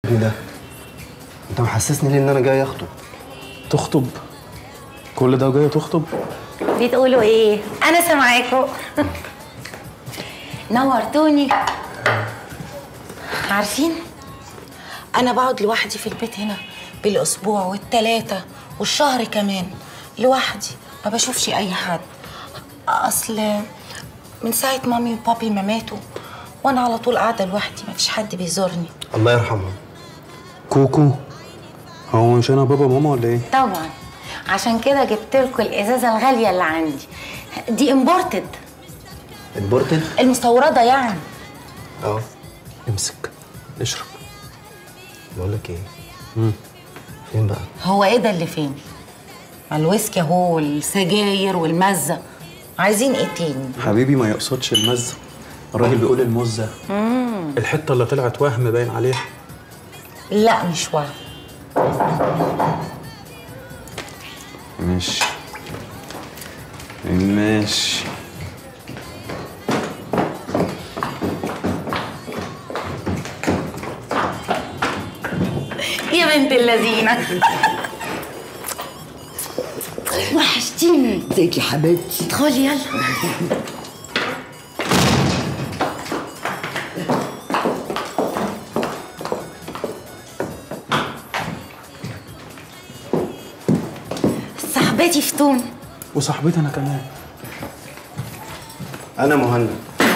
ايه ده؟ انت محسسني ليه ان انا جاي اخطب تخطب كل ده وجاي تخطب بتقولوا ايه انا سامعاكم نورتوني عارفين انا بقعد لوحدي في البيت هنا بالاسبوع والتلاتة والشهر كمان لوحدي ما بشوفش اي حد اصل من ساعه مامي وبابي ما ماتوا وانا على طول قاعده لوحدي ما فيش حد بيزورني الله يرحمها كوكو هو مش انا بابا ماما ولا ايه طبعا عشان كده جبت لكم الازازه الغاليه اللي عندي دي امبورتد اتبورتد؟ المستورده يعني اه امسك اشرب بقول لك ايه؟ امم فين بقى؟ هو ايه ده اللي فين ما الويسكي اهو والسجاير والمزه عايزين ايه تاني حبيبي ما يقصدش المزه الراجل بيقول المزه الحته اللي طلعت وهم باين عليها لا مش وهم ماشي ماشي يا بنت اللذينه وحشتيني ازيك يا حبيبتي ادخلي يلا صاحبتي فتون وصاحبتي انا كمان انا مهند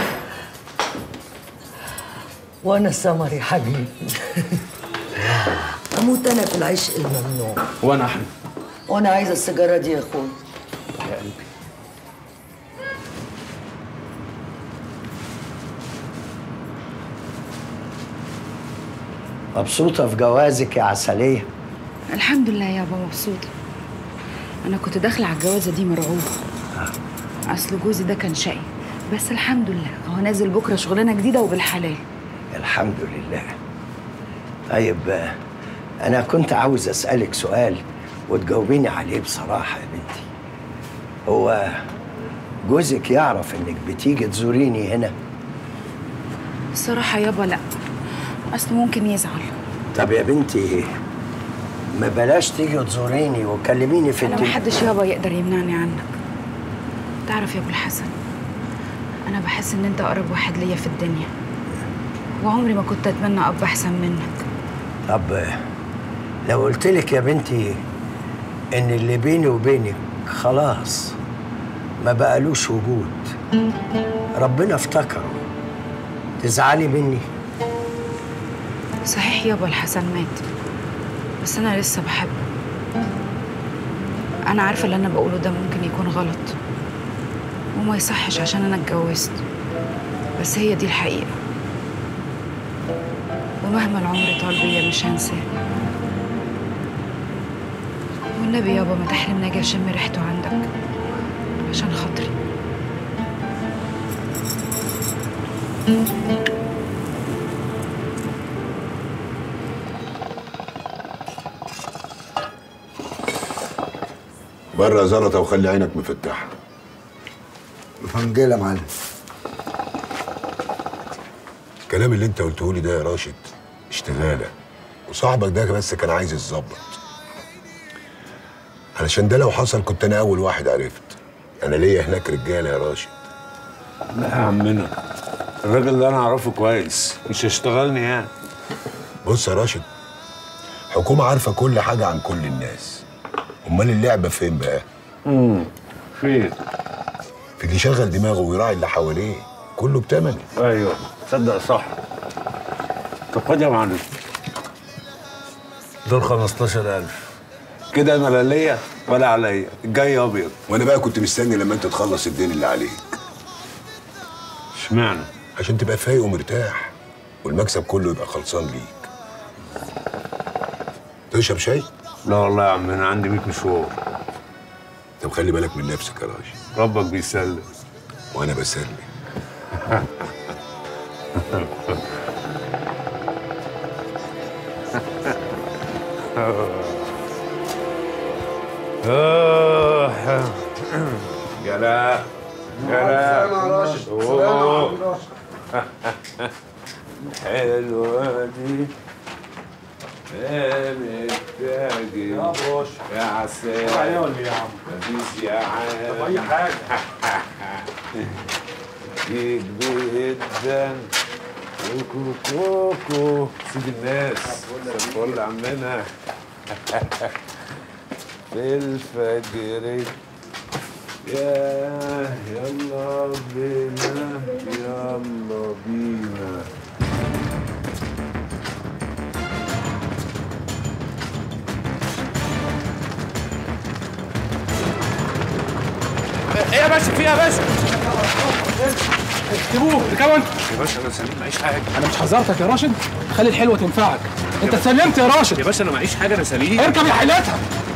وانا سمر يا حبيبي اموت انا في العشق الممنوع وانا احمد وانا عايزه السيجاره دي يا اخويا يا قلبي مبسوطة في جوازك يا عسلية الحمد لله يابا مبسوطة أنا كنت داخلة على الجوازة دي مرعوبة أصل جوزي ده كان شقي بس الحمد لله هو نازل بكرة شغلانة جديدة وبالحلال الحمد لله طيب آه، أنا كنت عاوز أسألك سؤال وتجاوبيني عليه بصراحة يا بنتي هو جوزك يعرف إنك بتيجي تزوريني هنا الصراحة يابا لأ أصل ممكن يزعل طب يا بنتي ما بلاش تيجي تزوريني وكلميني في أنا التليفون محدش يابا يقدر يمنعني عنك تعرف يا أبو الحسن أنا بحس إن أنت أقرب واحد ليا في الدنيا وعمري ما كنت أتمنى أب أحسن منك طب آه، لو قلت لك يا بنتي إن اللي بيني وبينك خلاص ما بقالوش وجود ربنا افتكره تزعلي مني صحيح يابا الحسن مات بس أنا لسه بحبه أنا عارفة اللي أنا بقوله ده ممكن يكون غلط وما يصحش عشان أنا اتجوزت بس هي دي الحقيقة ومهما العمر طال بيا مش هنساه والنبي يابا ما تحرمني أجي أشم ريحته عندك عشان خاطري بره زلطه وخلي عينك مفتحه فنجيل يا معلم الكلام اللي انت قلته لي ده يا راشد اشتغاله وصاحبك ده بس كان عايز يتظبط علشان ده لو حصل كنت انا اول واحد عرفت انا ليا هناك رجاله يا راشد لا يا عمنا الراجل ده انا اعرفه كويس مش هيشتغلني يعني بص يا راشد حكومه عارفه كل حاجه عن كل الناس امال اللعبه فين بقى امم فين في اللي يشغل دماغه ويراعي اللي حواليه كله بتمنه ايوه تصدق صح طب خد يا معلم دول 15000 كده انا لا ليا ولا عليا الجاي ابيض وانا بقى كنت مستني لما انت تخلص الدين اللي عليك اشمعنى عشان تبقى فايق ومرتاح والمكسب كله يبقى خلصان ليك تشرب شاي لا والله يا عم انا عندي 100 مشوار طب خلي بالك من نفسك يا راشد ربك بيسلم وانا بسلم جلا جلا أوه. حلوة دي محتاج يا بروش يا عسل عليه ولا ايه يا عم؟ مفيش يا عم طب اي حاجه فيك جدا كوكو كوكو سيد الناس فل عمنا في الفجر يا يلا بينا يلا بينا ايه يا باشا في ايه يا باشا اكتبوه اركبوا انت يا باشا انا سليم معيش حاجه انا مش حذرتك يا راشد خلي الحلوه تنفعك انت سلمت يا راشد يا باشا انا معيش حاجه انا سليم اركب يا حيلتها